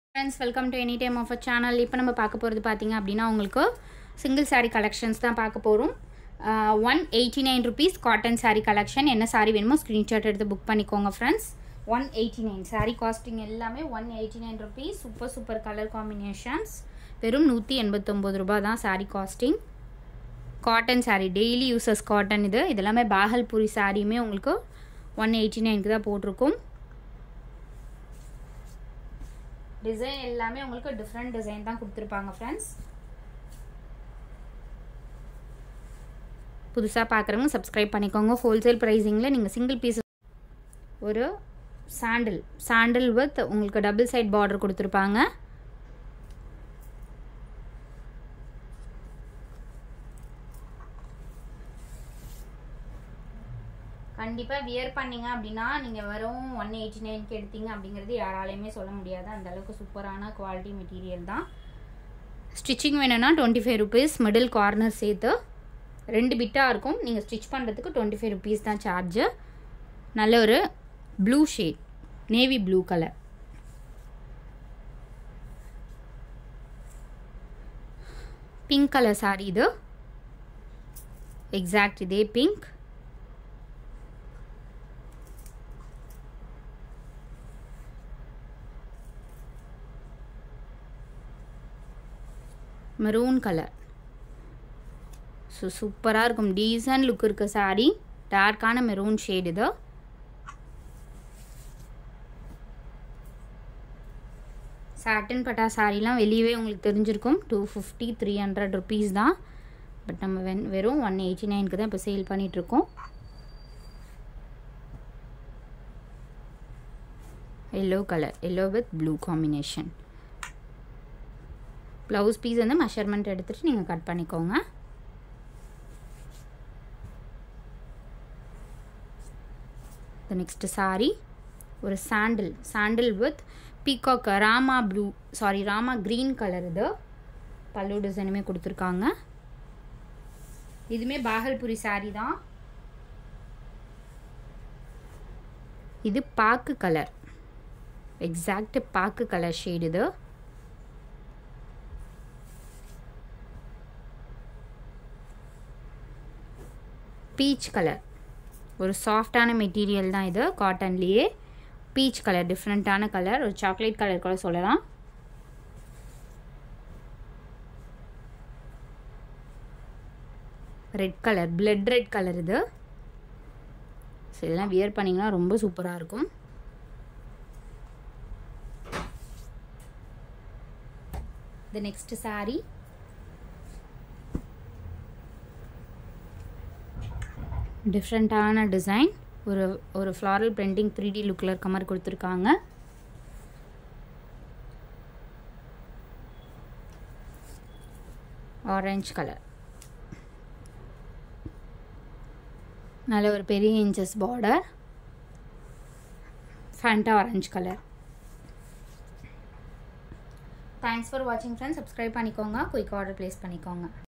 friends welcome to any time of a channel இப்போ நம்ம பார்க்க போகிறது பார்த்தீங்க அப்படின்னா உங்களுக்கு சிங்கிள் saree கலெக்ஷன்ஸ் தான் பார்க்க போகிறோம் one eighty nine rupees cotton saree collection என்ன saree வேணுமோ ஸ்க்ரீன்ஷாட் எடுத்து புக் பண்ணிக்கோங்க friends one eighty nine saree costing எல்லாமே one eighty nine rupees super super colour combinations வெறும் நூற்றி எண்பத்தொம்போது ரூபாய் தான் saree costing cotton saree daily uses cotton இது இது எல்லாமே பாகல்பூரி சாரியுமே உங்களுக்கு ஒன் எயிட்டி நைனுக்கு தான் போட்டிருக்கும் டிசைன் எல்லாமே உங்களுக்கு டிஃப்ரெண்ட் டிசைன் தான் கொடுத்துருப்பாங்க ஃப்ரெண்ட்ஸ் புதுசாக பார்க்குறவங்க சப்ஸ்கிரைப் பண்ணிக்கோங்க ஹோல்சேல் ப்ரைஸிங்கில் நீங்கள் சிங்கிள் பீஸ் ஒரு சாண்டில் சாண்டில் வித் உங்களுக்கு டபுள் சைட் பார்டர் கொடுத்துருப்பாங்க கண்டிப்பாக வியர் பண்ணீங்க அப்படின்னா நீங்கள் வெறும் ஒன் எயிட்டி நைனுக்கு எடுத்தீங்க அப்படிங்கிறது யாராலையுமே சொல்ல முடியாது அந்த அளவுக்கு சூப்பரான குவாலிட்டி மெட்டீரியல் தான் ஸ்டிச்சிங் வேணும்னா twenty five rupees middle corner சேர்த்து ரெண்டு பிட்டாக இருக்கும் நீங்கள் ஸ்டிச் பண்ணுறதுக்கு டுவெண்ட்டி ஃபைவ் ருபீஸ் தான் சார்ஜு நல்ல ஒரு blue shade navy blue colour pink colour sari இது எக்ஸாக்ட் இதே பிங்க் மெரூன் கலர் ஸோ சூப்பராக இருக்கும் டீசன்ட் லுக் இருக்க சாரீ டார்க்கான மெரூன் ஷேட் இது சாட்டன் பட்டா சாரீலாம் வெளியவே உங்களுக்கு தெரிஞ்சிருக்கும் two fifty three hundred rupees தான் பட் நம்ம வென் வெறும் ஒன் எயிட்டி நைனுக்கு தான் இப்போ சேல் பண்ணிகிட்ருக்கோம் yellow colour yellow with blue combination blouse piece வந்து மெஷர்மெண்ட் எடுத்துகிட்டு நீங்கள் கட் பண்ணிக்கோங்க நெக்ஸ்ட் சாரி ஒரு sandal sandal with peacock Rama blue sari Rama green colour இது பல்லு டிசைனுமே கொடுத்துருக்காங்க இதுவுமே பாகல்புரி சாரி தான் இது பாக்கு கலர் எக்ஸாக்ட் பாக்கு கலர் ஷேடு இது பீச் கலர் ஒரு சாஃப்டான மெட்டீரியல் தான் இது காட்டன்லேயே பீச் கலர் டிஃப்ரெண்ட்டான கலர் ஒரு சாக்லேட் கலர் கூட சொல்லலாம் red colour blood red colour இது ஸோ இதெல்லாம் வியர் பண்ணிங்கன்னா ரொம்ப சூப்பராக இருக்கும் த நெக்ஸ்ட் சாரீ டிஃப்ரெண்ட்டான டிசைன் ஒரு ஒரு ஃப்ளாரல் பிரிண்டிங் த்ரீ டி லுக்கில் இருக்க மாதிரி கொடுத்துருக்காங்க ஆரஞ்ச் கலர் நல்ல ஒரு பெரிய inches border Fanta orange colour thanks for வாட்சிங் ஃப்ரெண்ட்ஸ் சப்ஸ்கிரைப் பண்ணிக்கோங்க குயிக் ஆர்டர் ப்ளேஸ் பண்ணிக்கோங்க